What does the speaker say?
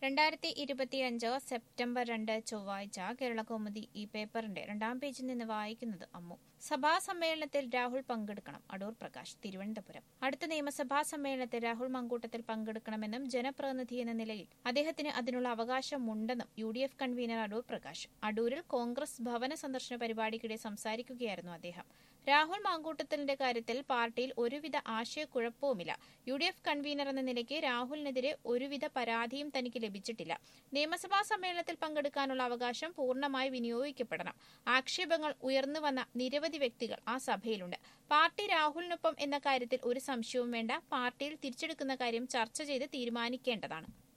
രണ്ടായിരത്തി ഇരുപത്തിയഞ്ച് സെപ്റ്റംബർ രണ്ട് ചൊവ്വാഴ്ച കേരളകൗമുദി ഈ പേപ്പറിന്റെ രണ്ടാം പേജിൽ നിന്ന് വായിക്കുന്നത് അമ്മു സഭാ സമ്മേളനത്തിൽ രാഹുൽ പങ്കെടുക്കണം അടൂർ പ്രകാശ് തിരുവനന്തപുരം അടുത്ത നിയമസഭാ സമ്മേളനത്തിൽ രാഹുൽ മങ്കൂട്ടത്തിൽ പങ്കെടുക്കണമെന്നും ജനപ്രതിനിധി എന്ന നിലയിൽ അദ്ദേഹത്തിന് അതിനുള്ള അവകാശമുണ്ടെന്നും U D F convener Adoor Prakash അടൂരിൽ കോൺഗ്രസ് ഭവന സന്ദർശന പരിപാടിക്കിടെ സംസാരിക്കുകയായിരുന്നു അദ്ദേഹം രാഹുൽ മാങ്കൂട്ടത്തിന്റെ കാര്യത്തിൽ പാർട്ടിയിൽ ഒരുവിധ ആശയക്കുഴപ്പവുമില്ല യു ഡി എഫ് കൺവീനർ എന്ന നിലയ്ക്ക് രാഹുലിനെതിരെ ഒരുവിധ പരാതിയും തനിക്ക് ലഭിച്ചിട്ടില്ല നിയമസഭാ സമ്മേളനത്തിൽ പങ്കെടുക്കാനുള്ള അവകാശം പൂർണ്ണമായി വിനിയോഗിക്കപ്പെടണം ആക്ഷേപങ്ങൾ ഉയർന്നു വന്ന നിരവധി വ്യക്തികൾ ആ സഭയിലുണ്ട് പാർട്ടി രാഹുലിനൊപ്പം എന്ന കാര്യത്തിൽ ഒരു സംശയവും വേണ്ട പാർട്ടിയിൽ തിരിച്ചെടുക്കുന്ന കാര്യം ചർച്ച ചെയ്ത് തീരുമാനിക്കേണ്ടതാണ്